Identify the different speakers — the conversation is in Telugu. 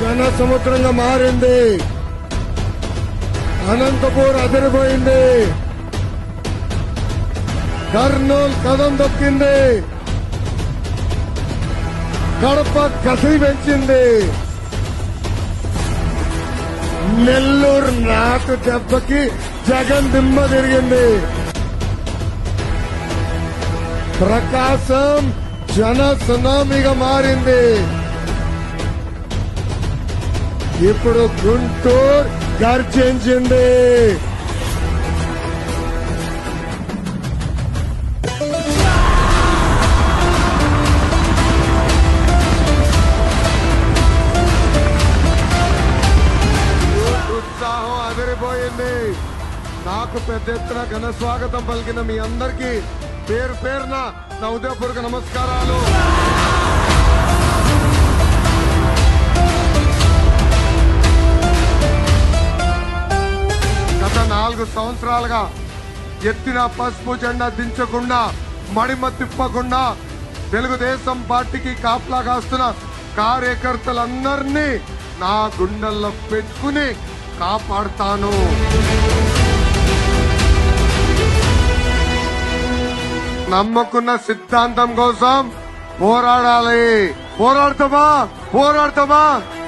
Speaker 1: జన సముద్రంగా మారింది అనంతపూర్ అదిరిపోయింది కర్నూలు కదం దొక్కింది కడప కసి పెంచింది నెల్లూరు నాకు దెబ్బకి జగన్ దిమ్మ తిరిగింది ప్రకాశం జన సునామీగా మారింది ఇప్పుడు గుంటూరు గర్జించింది ఉత్సాహం అదిరిపోయింది నాకు పెద్ద ఎత్తున ఘన స్వాగతం పలికిన మీ అందరికీ పేరు పేరున నా ఉదయపూర్వక నమస్కారాలు గత నాలుగు సంవత్సరాలుగా ఎత్తిన పసుపు జెండా దించకుండా మడిమ తిప్పకుండా తెలుగుదేశం పార్టీకి కాపలా కాస్తున్న కార్యకర్తలందరినీ నా గుండెల్లో పెట్టుకుని కాపాడుతాను నమ్మకున్న సిద్ధాంతం కోసం పోరాడాలి పోరాడతామా పోరాడతామా